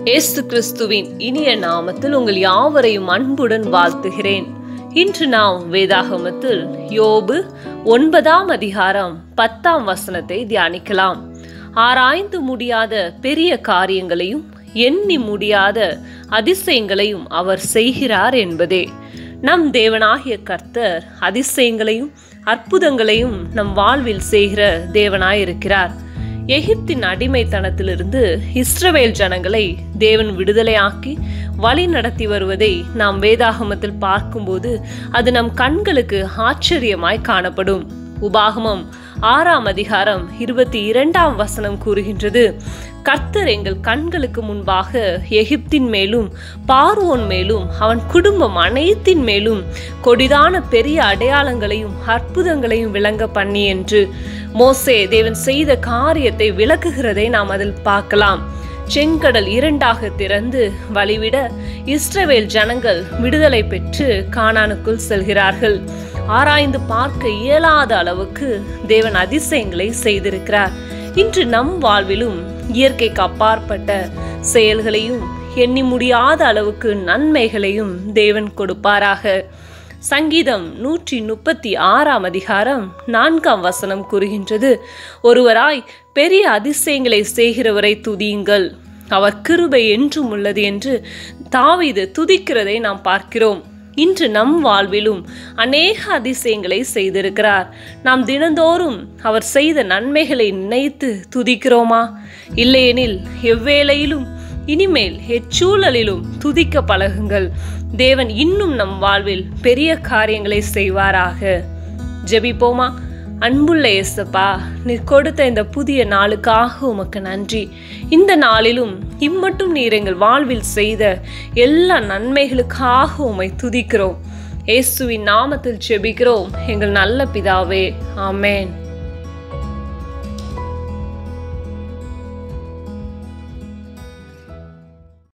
இயேசு கிறிஸ்துவின் இனிய நாமத்தில் உங்கள் யாவரையும் அன்புடன் வாழ்த்துகிறேன் இன்று நாம் வேதாகமத்தில் யோபு ஒன்பதாம் அதிகாரம் பத்தாம் வசனத்தை தியானிக்கலாம் ஆராய்ந்து முடியாத பெரிய காரியங்களையும் எண்ணி முடியாத அதிசயங்களையும் அவர் செய்கிறார் என்பதே நம் தேவனாகிய கர்த்தர் அதிசயங்களையும் அற்புதங்களையும் நம் வாழ்வில் செய்கிற தேவனாயிருக்கிறார் எகிப்தின் அடிமைத்தனத்திலிருந்து இஸ்ரவேல் ஜனங்களை தேவன் விடுதலையாக்கி வழி நடத்தி வருவதை நாம் வேதாகமத்தில் பார்க்கும்போது அது நம் கண்களுக்கு ஆச்சரியமாய் காணப்படும் உபாகமம் ஆறாம் அதிகாரம் இருபத்தி இரண்டாம் வசனம் கூறுகின்றது கர்த்தர் எங்கள் கண்களுக்கு முன்பாக எகிப்தின் மேலும் பார்வோன் மேலும் அவன் குடும்பம் அனைத்தின் மேலும் கொடிதான பெரிய அடையாளங்களையும் அற்புதங்களையும் விளங்க பண்ணி என்று மோசே தேவன் செய்த காரியத்தை விளக்குகிறதை நாம் அதில் பார்க்கலாம் செங்கடல் இரண்டாக திறந்து வழிவிட இஸ்ரவேல் ஜனங்கள் விடுதலை பெற்று கானானுக்குள் செல்கிறார்கள் ஆராய்ந்து பார்க்க இயலாத அளவுக்கு தேவன் அதிசயங்களை செய்திருக்கிறார் இன்று நம் வாழ்விலும் இயற்கைக்கு அப்பாற்பட்ட செயல்களையும் எண்ணி முடியாத அளவுக்கு நன்மைகளையும் தேவன் கொடுப்பாராக சங்கீதம் நூற்றி முப்பத்தி ஆறாம் அதிகாரம் நான்காம் வசனம் கூறுகின்றது ஒருவராய் பெரிய அதிசயங்களை செய்கிறவரை துதியுங்கள் அவர் கிருபை என்றும் உள்ளது என்று தாவீது துதிக்கிறதை நாம் பார்க்கிறோம் இன்று நம் வாழ்விலும் அநேக அதிசயங்களை செய்திருக்கிறார் நாம் தினந்தோறும் அவர் செய்த நன்மைகளை நினைத்து துதிக்கிறோமா இல்லையெனில் எவ்வேளையிலும் இனிமேல் எச்சூழலிலும் துதிக்க பழகுங்கள் தேவன் இன்னும் நம் வாழ்வில் பெரிய காரியங்களை செய்வாராக ஜெபிப்போமா அன்புள்ள இயேசப்பா நீர் கொடுத்த இந்த புதிய நாளுக்காக உமக்கு நன்றி இந்த நாளிலும் இம்மட்டும் நீர் எங்கள் வாழ்வில் செய்த எல்லா நன்மைகளுக்காக உம்மை துதிக்கிறோம் இயேசுவின் நாமத்தில் ஜெபிக்கிறோம் எங்கள் நல்ல பிதாவே ஆமேன்